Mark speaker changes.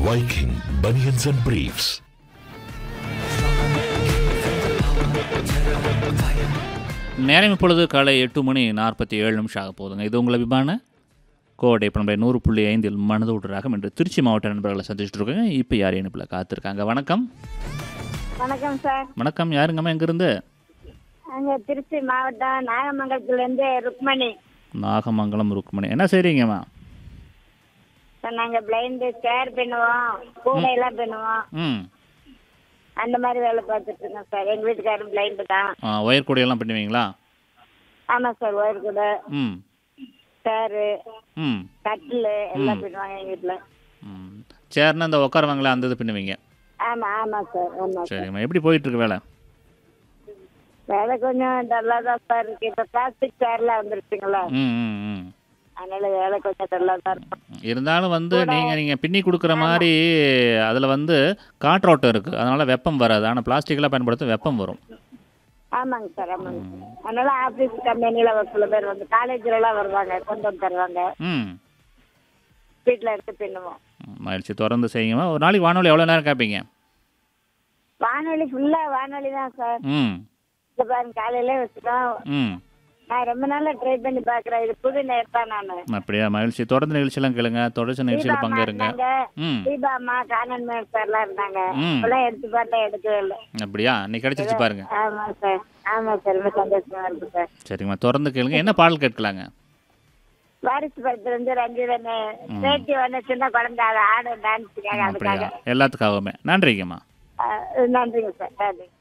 Speaker 1: Viking Bunions and Briefs.
Speaker 2: நேரம் இப்பொழுது காலை எட்டு மணி நாற்பத்தி ஏழு நிமிஷம் ஆக போகுதுங்க இது உங்களை விமான கோடை இப்போ நம்ம நூறு புள்ளி ஐந்தில் மனதோடு ராகம் என்று திருச்சி மாவட்ட நண்பர்களை சந்திச்சுட்டு இருக்கோங்க இப்போ யார் இணைப்பில் காத்திருக்காங்க வணக்கம்
Speaker 3: வணக்கம் சார்
Speaker 2: வணக்கம் யாருங்கம்மா எங்கேருந்து
Speaker 3: நாங்க திருச்சி மாவட்டம் நாகமங்கலத்துல இருந்து ருக்மணி
Speaker 2: நாகமங்கலம் ருக்மணி என்ன செய்கிறீங்கம்மா
Speaker 3: சார் நாங்க பிளைண்டு சேர் பண்ணுவோம் கூடை எல்லாம் பண்ணுவோம்
Speaker 2: ம்
Speaker 3: அந்த மாதிரி வேலை பார்த்துட்டு இருக்கோம் சார் எங்க வீட்டுக்காரரும் பிளைண்டு தான்
Speaker 2: ஆ, ஒயர் கூடையெல்லாம் பண்ணுவீங்களா
Speaker 3: ஆமா சார் ஒயர் கூட
Speaker 2: ம்
Speaker 3: சேரு
Speaker 2: ம்
Speaker 3: கட்டில் எல்லாம் பண்ணுவாங்க எங்க வீட்டுல
Speaker 2: ம் சேர்னா இந்த உட்காருவாங்களே அந்த இது பண்ணுவீங்க
Speaker 3: ஆமா ஆமா சார் ஆமா சார்
Speaker 2: சரிம்மா எப்படி போயிட்டுருக்கு வேலை
Speaker 3: வேலை கொஞ்சம் டல்லா தான் சார் இருக்கு இப்ப பிளாஸ்டிக் சேர்லாம் வந்துருச்சுங்களா
Speaker 2: ம் ம் ம்
Speaker 3: அதனால வேலை கொஞ்சம் டல்லா தான் இருக்கும்
Speaker 2: இருந்தாலும் வந்து நீங்கள் நீங்கள் பின்னி கொடுக்குற மாதிரி அதில் வந்து காற்றோட்டம் இருக்குது அதனால் வெப்பம் வராது ஆனால் பிளாஸ்டிக்கெல்லாம் பயன்படுத்த வெப்பம் வரும்
Speaker 3: ஆமாங்க சார் ஆமாங்க சார் அதனால ஆபீஸ் கம்பெனில ஒரு சில பேர் வந்து காலேஜ்ல எல்லாம் வருவாங்க கொண்டு வந்து தருவாங்க
Speaker 2: ம்
Speaker 3: வீட்டுல எடுத்து பின்னுவோம்
Speaker 2: மகிழ்ச்சி தொடர்ந்து செய்யுங்கம்மா ஒரு நாளைக்கு வானொலி எவ்வளோ நேரம் கேட்பீங்க
Speaker 3: வானொலி ஃபுல்லா வானொலி தான் சார்
Speaker 2: ம்
Speaker 3: இந்த பாருங்க காலையில வச்சுட்டோம்
Speaker 2: ம்
Speaker 3: நான் ரொம்ப நாளா ட்ரை பண்ணி பாக்குறேன் இது புது நேர் தான் நானு
Speaker 2: அப்படியா மகிழ்ச்சி தொடர்ந்து நிகழ்ச்சியெல்லாம் கேளுங்க தொடர்ச்சி நிகழ்ச்சியில்
Speaker 3: தீபாம்மா
Speaker 2: பங்கேறுங்க
Speaker 3: இருந்தாங்க
Speaker 2: ம்
Speaker 3: தீபாம்மா கானன் மேல் சார்லாம் இருந்தாங்க
Speaker 2: ம்.
Speaker 3: இப்பெல்லாம் எடுத்து பார்த்தா எடுக்கவே இல்லை
Speaker 2: அப்படியா இன்னைக்கு கிடைச்சிருச்சு பாருங்க
Speaker 3: ஆமா சார் ஆமா சார் ரொம்ப சந்தோஷமா இருக்கு சார்
Speaker 2: சரிங்கம்மா தொடர்ந்து கேளுங்க என்ன பாடல் கேட்கலாங்க
Speaker 3: வாரிசு படத்துல இருந்து ரஞ்சிதன் பேட்டி வந்து சின்ன குழந்தை அதை ஆடும் டான்ஸுக்காக
Speaker 2: அப்படியா
Speaker 3: அதுக்காக
Speaker 2: எல்லாத்துக்காகவுமே நன்றிங்கம்மா
Speaker 3: அஹ், நன்றிங்க சார் நன்றி